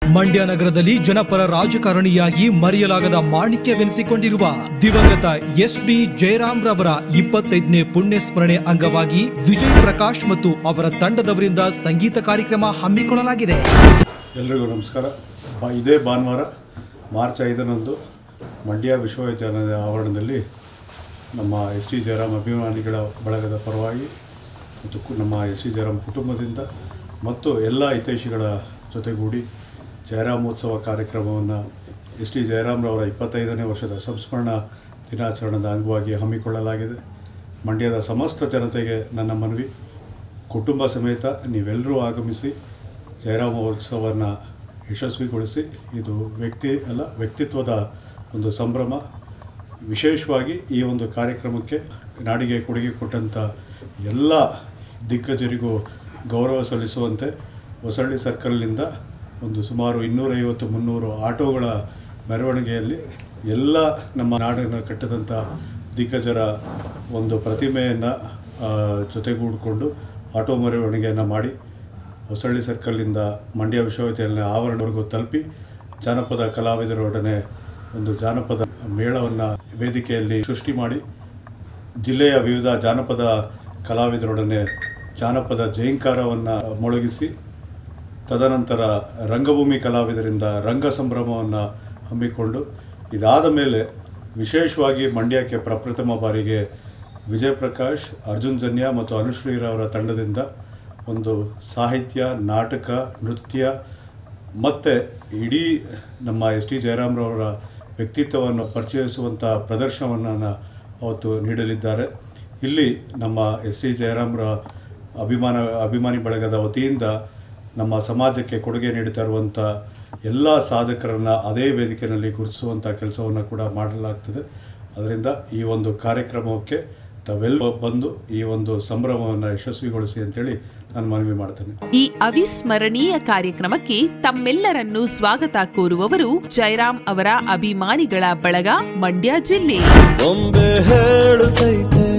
ಮಂಡ್ಯ ನಗರದಲ್ಲಿ ಜನಪರ ರಾಜಕಾರಣಿಯಾಗಿ ಮರೆಯಲಾಗದ ಮಾಣಿಕ್ಯವೆನಿಸಿಕೊಂಡಿರುವ ದಿವಂಗತ ಎಸ್ ಡಿ ಜಯರಾಮ್ ರವರ ಇಪ್ಪತ್ತೈದನೇ ಪುಣ್ಯ ಸ್ಮರಣೆ ಅಂಗವಾಗಿ ವಿಜಯ್ ಪ್ರಕಾಶ್ ಮತ್ತು ಅವರ ತಂಡದವರಿಂದ ಸಂಗೀತ ಕಾರ್ಯಕ್ರಮ ಹಮ್ಮಿಕೊಳ್ಳಲಾಗಿದೆ ಎಲ್ರಿಗೂ ನಮಸ್ಕಾರ ಬ ಇದೇ ಭಾನುವಾರ ಮಾರ್ಚ್ ಐದರಂದು ಮಂಡ್ಯ ವಿಶ್ವವಿದ್ಯಾಲಯದ ಆವರಣದಲ್ಲಿ ನಮ್ಮ ಎಸ್ ಟಿ ಜಯರಾಮ್ ಅಭಿಮಾನಿಗಳ ಬಳಗದ ಪರವಾಗಿ ಮತ್ತು ಕು- ನಮ್ಮ ಎಸ್ ಟಿ ಜಯರಾಮ್ ಕುಟುಂಬದಿಂದ ಮತ್ತು ಎಲ್ಲ ಹಿತೈಷಿಗಳ ಜೊತೆಗೂಡಿ ಜಯರಾಮೋತ್ಸವ ಕಾರ್ಯಕ್ರಮವನ್ನು ಎಸ್ ಟಿ ಜಯರಾಮ್ರವರ ಇಪ್ಪತ್ತೈದನೇ ವರ್ಷದ ಸಂಸ್ಮರಣ ದಿನಾಚರಣೆದ ಅಂಗವಾಗಿ ಹಮ್ಮಿಕೊಳ್ಳಲಾಗಿದೆ ಮಂಡ್ಯದ ಸಮಸ್ತ ಜನತೆಗೆ ನನ್ನ ಮನವಿ ಕುಟುಂಬ ಸಮೇತ ನೀವೆಲ್ಲರೂ ಆಗಮಿಸಿ ಜಯರಾಮೋತ್ಸವವನ್ನು ಯಶಸ್ವಿಗೊಳಿಸಿ ಇದು ವ್ಯಕ್ತಿ ಅಲ್ಲ ವ್ಯಕ್ತಿತ್ವದ ಒಂದು ಸಂಭ್ರಮ ವಿಶೇಷವಾಗಿ ಈ ಒಂದು ಕಾರ್ಯಕ್ರಮಕ್ಕೆ ನಾಡಿಗೆ ಕೊಡುಗೆ ಕೊಟ್ಟಂಥ ಎಲ್ಲ ದಿಗ್ಗಜರಿಗೂ ಗೌರವ ಸಲ್ಲಿಸುವಂತೆ ಹೊಸಳ್ಳಿ ಸರ್ಕಲ್ನಿಂದ ಒಂದು ಸುಮಾರು ಇನ್ನೂರೈವತ್ತು ಮುನ್ನೂರು ಆಟೋಗಳ ಮೆರವಣಿಗೆಯಲ್ಲಿ ಎಲ್ಲ ನಮ್ಮ ನಾಡನ್ನು ಕಟ್ಟಿದಂಥ ದಿಗ್ಗಜರ ಒಂದು ಪ್ರತಿಮೆಯನ್ನು ಜೊತೆಗೂಡಿಕೊಂಡು ಆಟೋ ಮೆರವಣಿಗೆಯನ್ನು ಮಾಡಿ ಹೊಸಳ್ಳಿ ಸರ್ಕಲ್ನಿಂದ ಮಂಡ್ಯ ವಿಶ್ವವಿದ್ಯಾಲಯ ಆವರಣವರೆಗೂ ತಲುಪಿ ಜಾನಪದ ಕಲಾವಿದರೊಡನೆ ಒಂದು ಜಾನಪದ ಮೇಳವನ್ನು ವೇದಿಕೆಯಲ್ಲಿ ಸೃಷ್ಟಿ ಮಾಡಿ ಜಿಲ್ಲೆಯ ವಿವಿಧ ಜಾನಪದ ಕಲಾವಿದರೊಡನೆ ಜಾನಪದ ಜೈಂಕಾರವನ್ನು ಮೊಳಗಿಸಿ ತದನಂತರ ರಂಗಭೂಮಿ ಕಲಾವಿದರಿಂದ ರಂಗ ಸಂಭ್ರಮವನ್ನು ಹಮ್ಮಿಕೊಂಡು ಇದಾದ ಮೇಲೆ ವಿಶೇಷವಾಗಿ ಮಂಡ್ಯಕ್ಕೆ ಪ್ರಪ್ರಥಮ ಬಾರಿಗೆ ವಿಜಯ್ ಪ್ರಕಾಶ್ ಅರ್ಜುನ್ ಜನ್ಯ ಮತ್ತು ಅನುಶ್ರೀರವರ ತಂಡದಿಂದ ಒಂದು ಸಾಹಿತ್ಯ ನಾಟಕ ನೃತ್ಯ ಮತ್ತು ಇಡೀ ನಮ್ಮ ಎಸ್ ಟಿ ಜಯರಾಮ್ರವರ ವ್ಯಕ್ತಿತ್ವವನ್ನು ಪರಿಚಯಿಸುವಂಥ ಪ್ರದರ್ಶನವನ್ನು ಅವತ್ತು ನೀಡಲಿದ್ದಾರೆ ಇಲ್ಲಿ ನಮ್ಮ ಎಸ್ ಟಿ ಜಯರಾಮ್ರ ಅಭಿಮಾನ ಅಭಿಮಾನಿ ಬಳಗದ ವತಿಯಿಂದ ನಮ್ಮ ಸಮಾಜಕ್ಕೆ ಕೊಡುಗೆ ನೀಡುತ್ತಾ ಇರುವಂಥ ಎಲ್ಲ ಸಾಧಕರನ್ನು ಅದೇ ವೇದಿಕೆಯಲ್ಲಿ ಗುರುತಿಸುವಂಥ ಕೆಲಸವನ್ನು ಕೂಡ ಮಾಡಲಾಗ್ತದೆ ಅದರಿಂದ ಈ ಒಂದು ಕಾರ್ಯಕ್ರಮಕ್ಕೆ ತಾವೆಲ್ಲ ಬಂದು ಈ ಒಂದು ಸಂಭ್ರಮವನ್ನು ಯಶಸ್ವಿಗೊಳಿಸಿ ಅಂತೇಳಿ ನಾನು ಮನವಿ ಮಾಡ್ತೇನೆ ಈ ಅವಿಸ್ಮರಣೀಯ ಕಾರ್ಯಕ್ರಮಕ್ಕೆ ತಮ್ಮೆಲ್ಲರನ್ನು ಸ್ವಾಗತ ಕೋರುವವರು ಜಯರಾಮ್ ಅವರ ಅಭಿಮಾನಿಗಳ ಬಳಗ ಮಂಡ್ಯ ಜಿಲ್ಲೆ ಬೊಂಬೆ ಹೇಳುತ್ತೈತೆ